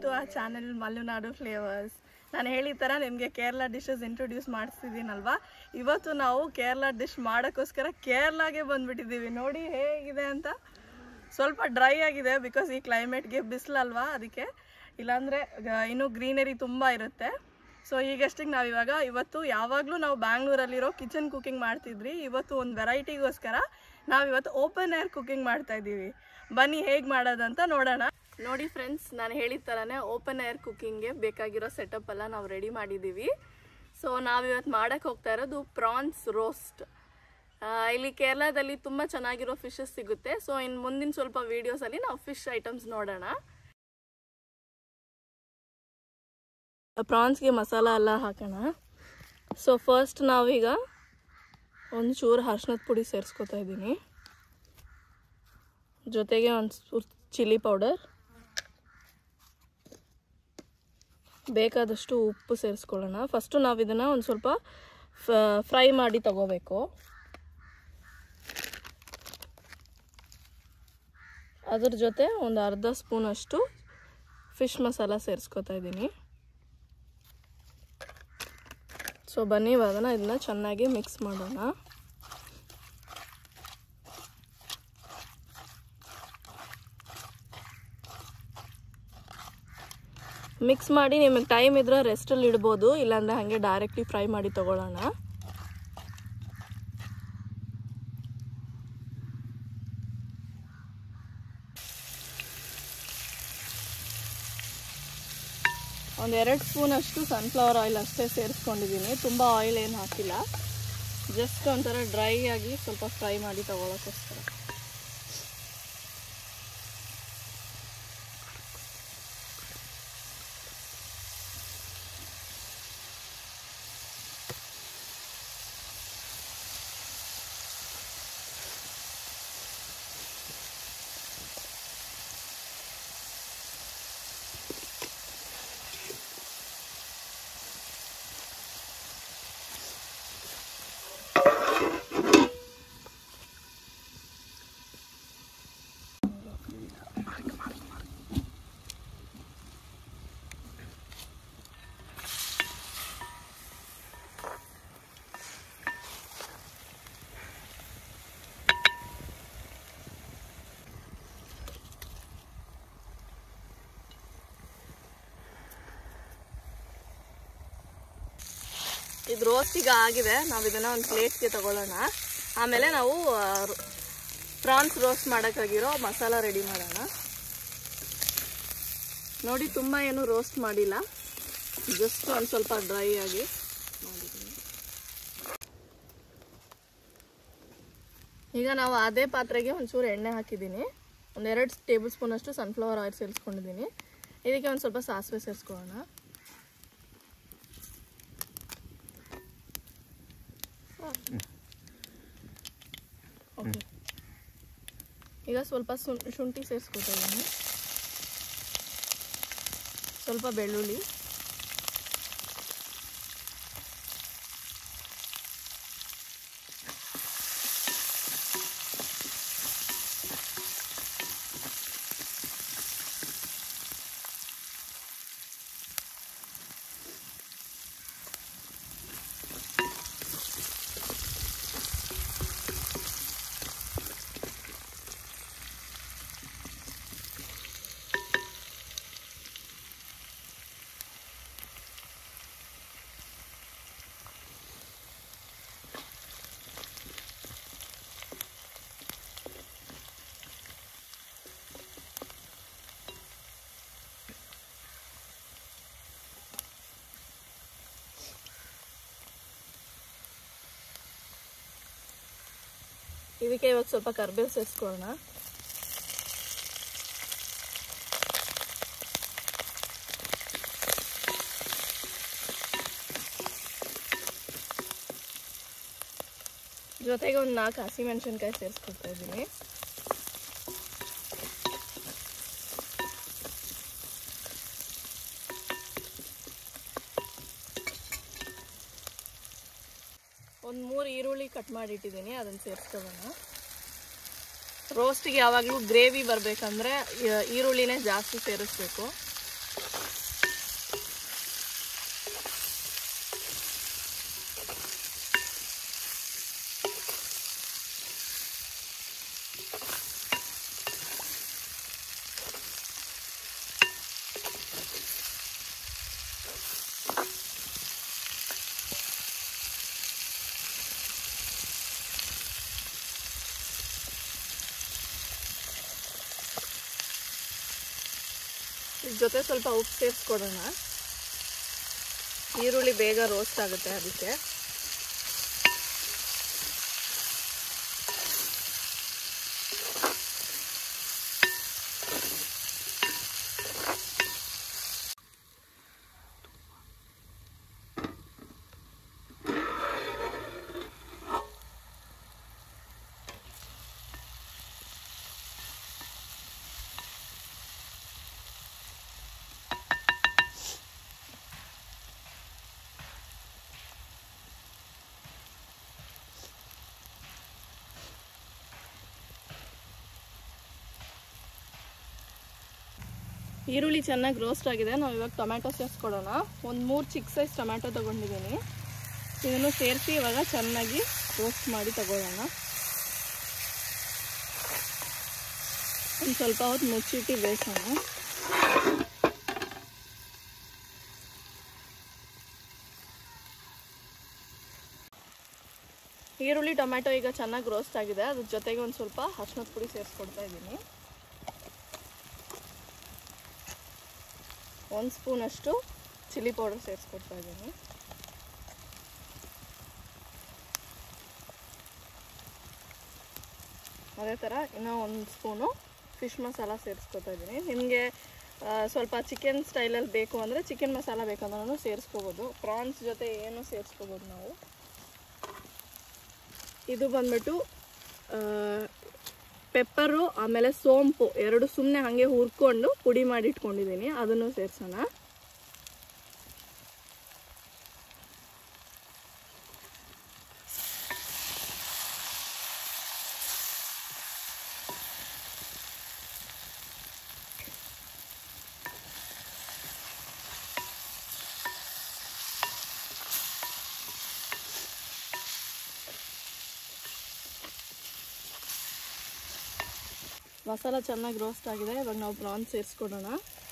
to ಆ channel Malenadu flavours ನಾನು ಹೇಳಿದ ಥರ ನಿಮಗೆ ಕೇರಳ ಡಿಶಸ್ ಇಂಟ್ರೊಡ್ಯೂಸ್ ಮಾಡಿಸ್ತಿದ್ದೀನಲ್ವಾ ಇವತ್ತು ನಾವು ಕೇರಳ ಡಿಶ್ ಮಾಡೋಕ್ಕೋಸ್ಕರ ಕೇರಳಗೆ ಬಂದ್ಬಿಟ್ಟಿದ್ದೀವಿ ನೋಡಿ ಹೇಗಿದೆ ಅಂತ ಸ್ವಲ್ಪ ಡ್ರೈ ಆಗಿದೆ ಬಿಕಾಸ್ ಈ ಕ್ಲೈಮೇಟ್ಗೆ ಬಿಸಿಲಲ್ವಾ ಅದಕ್ಕೆ ಇಲ್ಲಾಂದರೆ ಗ- ಇನ್ನೂ ಗ್ರೀನರಿ ತುಂಬ ಇರುತ್ತೆ ಸೊ ಈಗಷ್ಟಿಗೆ ನಾವು ಇವಾಗ ಇವತ್ತು ಯಾವಾಗಲೂ ನಾವು ಬ್ಯಾಂಗ್ಳೂರಲ್ಲಿರೋ ಕಿಚನ್ ಕುಕಿಂಗ್ ಮಾಡ್ತಿದ್ರಿ ಇವತ್ತು ಒಂದು ವೆರೈಟಿಗೋಸ್ಕರ ನಾವು ಇವತ್ತು ಓಪನ್ ಏರ್ ಕುಕಿಂಗ್ ಮಾಡ್ತಾ ಇದ್ದೀವಿ ಬನ್ನಿ ಹೇಗೆ ಮಾಡೋದಂತ ನೋಡೋಣ ನೋಡಿ ಫ್ರೆಂಡ್ಸ್ ನಾನು ಹೇಳಿದ ಥರನೇ ಓಪನ್ ಏರ್ ಕುಕ್ಕಿಂಗ್ಗೆ ಬೇಕಾಗಿರೋ ಸೆಟಪ್ ಎಲ್ಲ ನಾವು ರೆಡಿ ಮಾಡಿದ್ದೀವಿ ಸೊ ನಾವಿವತ್ತು ಮಾಡೋಕ್ಕೆ ಹೋಗ್ತಾ ಇರೋದು ಪ್ರಾನ್ಸ್ ರೋಸ್ಟ್ ಇಲ್ಲಿ ಕೇರಳದಲ್ಲಿ ತುಂಬ ಚೆನ್ನಾಗಿರೋ ಫಿಶಸ್ ಸಿಗುತ್ತೆ ಸೊ ಇನ್ನು ಮುಂದಿನ ಸ್ವಲ್ಪ ವೀಡಿಯೋಸಲ್ಲಿ ನಾವು ಫಿಶ್ ಐಟಮ್ಸ್ ನೋಡೋಣ ಪ್ರಾನ್ಸ್ಗೆ ಮಸಾಲ ಎಲ್ಲ ಹಾಕೋಣ ಸೊ ಫಸ್ಟ್ ನಾವೀಗ ಒಂದು ಚೂರು ಅರ್ಶಿನದ ಪುಡಿ ಸೇರಿಸ್ಕೊತಾ ಇದ್ದೀನಿ ಜೊತೆಗೆ ಒಂದು ಚೂರು ಚಿಲ್ಲಿ ಪೌಡರ್ ಬೇಕಾದಷ್ಟು ಉಪ್ಪು ಸೇರಿಸ್ಕೊಳ್ಳೋಣ ಫಸ್ಟು ನಾವು ಇದನ್ನು ಒಂದು ಸ್ವಲ್ಪ ಫ್ರೈ ಮಾಡಿ ತಗೋಬೇಕು ಅದ್ರ ಜೊತೆ ಒಂದು ಅರ್ಧ ಸ್ಪೂನಷ್ಟು ಫಿಶ್ ಮಸಾಲ ಸೇರಿಸ್ಕೊತಾ ಇದ್ದೀನಿ ಸೊ ಬನ್ನಿ ಇವಾಗ ಇದನ್ನ ಚೆನ್ನಾಗಿ ಮಿಕ್ಸ್ ಮಾಡೋಣ ಮಿಕ್ಸ್ ಮಾಡಿ ನಿಮಗೆ ಟೈಮ್ ಇದ್ರೆ ರೆಸ್ಟಲ್ಲಿ ಇಡ್ಬೋದು ಇಲ್ಲಾಂದರೆ ಹಾಗೆ ಡೈರೆಕ್ಟ್ಲಿ ಫ್ರೈ ಮಾಡಿ ತಗೊಳ್ಳೋಣ ಒಂದು ಎರಡು ಸ್ಪೂನಷ್ಟು ಸನ್ಫ್ಲವರ್ ಆಯಿಲ್ ಅಷ್ಟೇ ಸೇರಿಸ್ಕೊಂಡಿದ್ದೀನಿ ತುಂಬ ಆಯಿಲ್ ಏನು ಹಾಕಿಲ್ಲ ಜಸ್ಟ್ ಒಂಥರ ಡ್ರೈ ಆಗಿ ಸ್ವಲ್ಪ ಫ್ರೈ ಮಾಡಿ ತಗೊಳಕ್ಕೋಸ್ಕರ ಇದು ರೋಸ್ಟ್ ಈಗ ಆಗಿದೆ ನಾವು ಇದನ್ನ ಒಂದು ಪ್ಲೇಟ್ಗೆ ತಗೊಳ್ಳೋಣ ಆಮೇಲೆ ನಾವು ಪ್ರಾನ್ಸ್ ರೋಸ್ಟ್ ಮಾಡೋಕ್ಕಾಗಿರೋ ಮಸಾಲ ರೆಡಿ ಮಾಡೋಣ ನೋಡಿ ತುಂಬ ಏನು ರೋಸ್ಟ್ ಮಾಡಿಲ್ಲ ಜಸ್ಟ್ ಒಂದು ಸ್ವಲ್ಪ ಡ್ರೈ ಆಗಿ ಮಾಡಿದ್ದೀನಿ ಈಗ ನಾವು ಅದೇ ಪಾತ್ರೆಗೆ ಒಂಚೂರು ಎಣ್ಣೆ ಹಾಕಿದ್ದೀನಿ ಒಂದೆರಡು ಟೇಬಲ್ ಸ್ಪೂನಷ್ಟು ಸನ್ಫ್ಲವರ್ ಆಯಿಲ್ ಸೇರಿಸ್ಕೊಂಡಿದ್ದೀನಿ ಇದಕ್ಕೆ ಒಂದು ಸ್ವಲ್ಪ ಸಾಸಿವೆ ಸೇರಿಸ್ಕೊಳ್ಳೋಣ ಓಕೆ ಈಗ ಸ್ವಲ್ಪ ಸುಂ ಶುಂಠಿ ಸೇರಿಸ್ಕೊತಾ ಇದ್ದೀನಿ ಸ್ವಲ್ಪ ಬೆಳ್ಳುಳ್ಳಿ ಇದಕ್ಕೆ ಇವಾಗ ಸ್ವಲ್ಪ ಕರ್ಬೇವು ಸೇರಿಸ್ಕೊಳ್ಳೋಣ ಜೊತೆಗೆ ಒಂದು ನಾಲ್ಕು ಹಸಿಮೆಣಸಿನ್ಕಾಯಿ ಸೇರಿಸ್ಕೊಳ್ತಾ ಇದ್ದೀನಿ ಒಂದು ಮೂರು ಈರುಳ್ಳಿ ಕಟ್ ಮಾಡಿ ಇಟ್ಟಿದ್ದೀನಿ ಅದನ್ನು ಸೇರಿಸ್ಕೊಳ್ಳೋಣ ರೋಸ್ಟಿಗೆ ಯಾವಾಗಲೂ ಗ್ರೇವಿ ಬರಬೇಕಂದ್ರೆ ಈರುಳ್ಳಿನೇ ಜಾಸ್ತಿ ಸೇರಿಸ್ಬೇಕು ಇದ್ರ ಜೊತೆ ಸ್ವಲ್ಪ ಉಪ್ಪು ಸೇರಿಸ್ಕೊಡೋಣ ಈರುಳ್ಳಿ ಬೇಗ ರೋಸ್ಟ್ ಆಗುತ್ತೆ ಅದಕ್ಕೆ ಈರುಳ್ಳಿ ಚೆನ್ನಾಗಿ ರೋಸ್ಟ್ ಆಗಿದೆ ನಾವು ಇವಾಗ ಟೊಮ್ಯಾಟೊ ಸೇರಿಸ್ಕೊಡೋಣ ಒಂದು ಮೂರು ಚಿಕ್ಕ ಸೈಜ್ ಟೊಮ್ಯಾಟೊ ತೊಗೊಂಡಿದ್ದೀನಿ ಇದನ್ನು ಸೇರಿಸಿ ಇವಾಗ ಚೆನ್ನಾಗಿ ರೋಸ್ಟ್ ಮಾಡಿ ತಗೊಳ್ಳೋಣ ಒಂದು ಸ್ವಲ್ಪ ಹೊತ್ತು ಮುಚ್ಚಿಟ್ಟು ಬೇಯಿಸೋಣ ಈರುಳ್ಳಿ ಟೊಮ್ಯಾಟೊ ಈಗ ಚೆನ್ನಾಗಿ ರೋಸ್ಟ್ ಆಗಿದೆ ಅದ್ರ ಜೊತೆಗೆ ಒಂದು ಸ್ವಲ್ಪ ಅರ್ಶಿನದ ಪುಡಿ ಸೇರಿಸ್ಕೊಡ್ತಾ ಇದ್ದೀನಿ ಒಂದು ಸ್ಪೂನಷ್ಟು ಚಿಲ್ಲಿ ಪೌಡರ್ ಸೇರಿಸ್ಕೊಡ್ತಾ ಇದ್ದೀನಿ ಅದೇ ಥರ ಇನ್ನೂ ಒಂದು ಸ್ಪೂನು ಫಿಶ್ ಮಸಾಲ ಸೇರಿಸ್ಕೊತಾ ಇದ್ದೀನಿ ನಿಮಗೆ ಸ್ವಲ್ಪ ಚಿಕನ್ ಸ್ಟೈಲಲ್ಲಿ ಬೇಕು ಅಂದರೆ ಚಿಕನ್ ಮಸಾಲ ಬೇಕಂದ್ರೂ ಸೇರಿಸ್ಕೋಬೋದು ಪ್ರಾನ್ಸ್ ಜೊತೆ ಏನು ಸೇರಿಸ್ಕೋಬೋದು ನಾವು ಇದು ಬಂದ್ಬಿಟ್ಟು ಪೆಪ್ಪರು ಆಮೇಲೆ ಸೋಂಪು ಎರಡು ಸುಮ್ಮನೆ ಹಾಗೆ ಹುರ್ಕೊಂಡು ಪುಡಿ ಮಾಡಿ ಇಟ್ಕೊಂಡಿದ್ದೀನಿ ಅದನ್ನು ಸೇರಿಸೋಣ ಮಸಾಲ ಚೆನ್ನಾಗಿ ರೋಸ್ಟ್ ಆಗಿದೆ ಇವಾಗ ನಾವು ಪ್ರಾನ್ಸ್ ಸೇರಿಸ್ಕೊಡೋಣ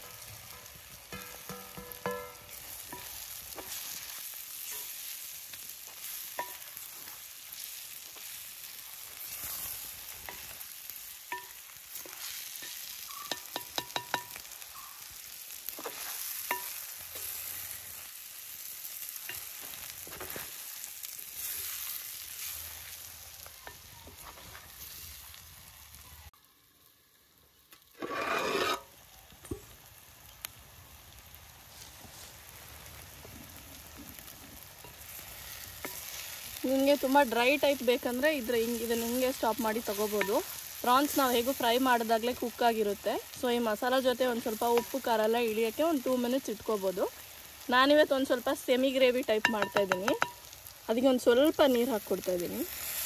ನಿಮಗೆ ತುಂಬ ಡ್ರೈ ಟೈಪ್ ಬೇಕಂದರೆ ಇದ್ರ ಹಿಂಗೆ ಇದನ್ನು ಹಿಂಗೆ ಸ್ಟಾಪ್ ಮಾಡಿ ತಗೋಬೋದು ಪ್ರಾನ್ಸ್ ನಾವು ಹೇಗೂ ಫ್ರೈ ಮಾಡಿದಾಗಲೇ ಕುಕ್ ಆಗಿರುತ್ತೆ ಸೊ ಈ ಮಸಾಲ ಜೊತೆ ಒಂದು ಸ್ವಲ್ಪ ಉಪ್ಪು ಖಾರ ಎಲ್ಲ ಇಳಿಯೋಕ್ಕೆ ಒಂದು ಟೂ ಮಿನಿಟ್ಸ್ ಇಟ್ಕೋಬೋದು ನಾನಿವತ್ತು ಒಂದು ಸ್ವಲ್ಪ ಸೆಮಿ ಗ್ರೇವಿ ಟೈಪ್ ಮಾಡ್ತಾಯಿದ್ದೀನಿ ಅದಕ್ಕೆ ಒಂದು ಸ್ವಲ್ಪ ನೀರು ಹಾಕ್ಕೊಡ್ತಾ ಇದ್ದೀನಿ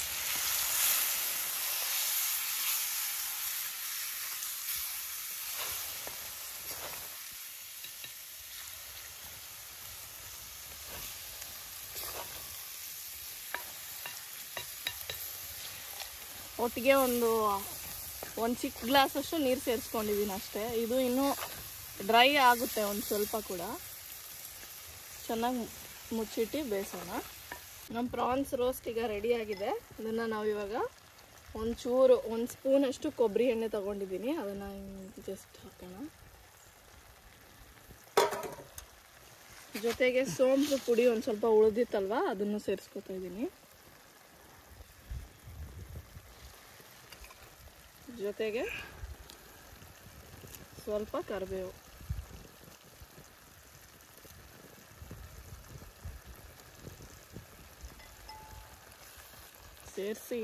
ಒಟ್ಟಿಗೆ ಒಂದು ಒಂದು ಚಿಕ್ಕ ಗ್ಲಾಸಷ್ಟು ನೀರು ಸೇರಿಸ್ಕೊಂಡಿದ್ದೀನಿ ಅಷ್ಟೇ ಇದು ಇನ್ನೂ ಡ್ರೈ ಆಗುತ್ತೆ ಒಂದು ಸ್ವಲ್ಪ ಕೂಡ ಚೆನ್ನಾಗಿ ಮುಚ್ಚಿಟ್ಟು ಬೇಯಿಸೋಣ ನಮ್ಮ ಪ್ರಾನ್ಸ್ ರೋಸ್ಟ್ ಈಗ ರೆಡಿ ಆಗಿದೆ ಇದನ್ನು ನಾವು ಇವಾಗ ಒಂಚೂರು ಒಂದು ಸ್ಪೂನಷ್ಟು ಕೊಬ್ಬರಿ ಎಣ್ಣೆ ತೊಗೊಂಡಿದ್ದೀನಿ ಅದನ್ನು ಜಸ್ಟ್ ಹಾಕೋಣ ಜೊತೆಗೆ ಸೋಂಪು ಪುಡಿ ಒಂದು ಸ್ವಲ್ಪ ಉಳಿದಿತ್ತಲ್ವ ಅದನ್ನು ಸೇರಿಸ್ಕೊತಾ ಇದ್ದೀನಿ ಜೊತೆಗೆ ಸ್ವಲ್ಪ ಕರಿಬೇವು ಸೇರಿಸಿ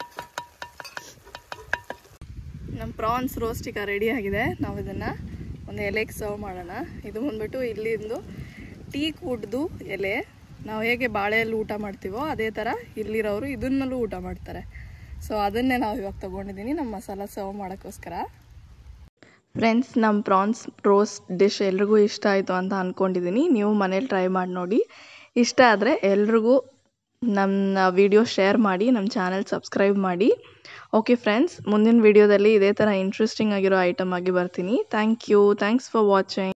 ನಮ್ಮ ಪ್ರಾನ್ಸ್ ರೋಸ್ಟ್ ಈಗ ರೆಡಿ ಆಗಿದೆ ನಾವು ಇದನ್ನು ಒಂದು ಎಲೆಗೆ ಸರ್ವ್ ಮಾಡೋಣ ಇದು ಬಂದ್ಬಿಟ್ಟು ಇಲ್ಲಿಂದು ಟೀ ಕೂಡ್ದು ಎಲೆ ನಾವು ಹೇಗೆ ಬಾಳೆಯಲ್ಲಿ ಊಟ ಮಾಡ್ತೀವೋ ಅದೇ ಥರ ಇಲ್ಲಿರೋರು ಇದನ್ನಲ್ಲೂ ಊಟ ಮಾಡ್ತಾರೆ ಸೊ ಅದನ್ನೇ ನಾವು ಇವಾಗ ತೊಗೊಂಡಿದ್ದೀನಿ ನಮ್ಮ ಮಸಾಲ ಸರ್ವ್ ಮಾಡೋಕ್ಕೋಸ್ಕರ ಫ್ರೆಂಡ್ಸ್ ನಮ್ಮ ಪ್ರಾನ್ಸ್ ರೋಸ್ಟ್ ಡಿಶ್ ಎಲ್ರಿಗೂ ಇಷ್ಟ ಆಯಿತು ಅಂತ ಅಂದ್ಕೊಂಡಿದ್ದೀನಿ ನೀವು ಮನೇಲಿ ಟ್ರೈ ಮಾಡಿ ನೋಡಿ ಇಷ್ಟ ಆದರೆ ಎಲ್ರಿಗೂ ನಮ್ಮ ವಿಡಿಯೋ ಶೇರ್ ಮಾಡಿ ನಮ್ಮ ಚಾನೆಲ್ ಸಬ್ಸ್ಕ್ರೈಬ್ ಮಾಡಿ ಓಕೆ ಫ್ರೆಂಡ್ಸ್ ಮುಂದಿನ ವಿಡಿಯೋದಲ್ಲಿ ಇದೇ ಥರ ಇಂಟ್ರೆಸ್ಟಿಂಗ್ ಆಗಿರೋ ಐಟಮ್ ಆಗಿ ಬರ್ತೀನಿ thank you thanks for watching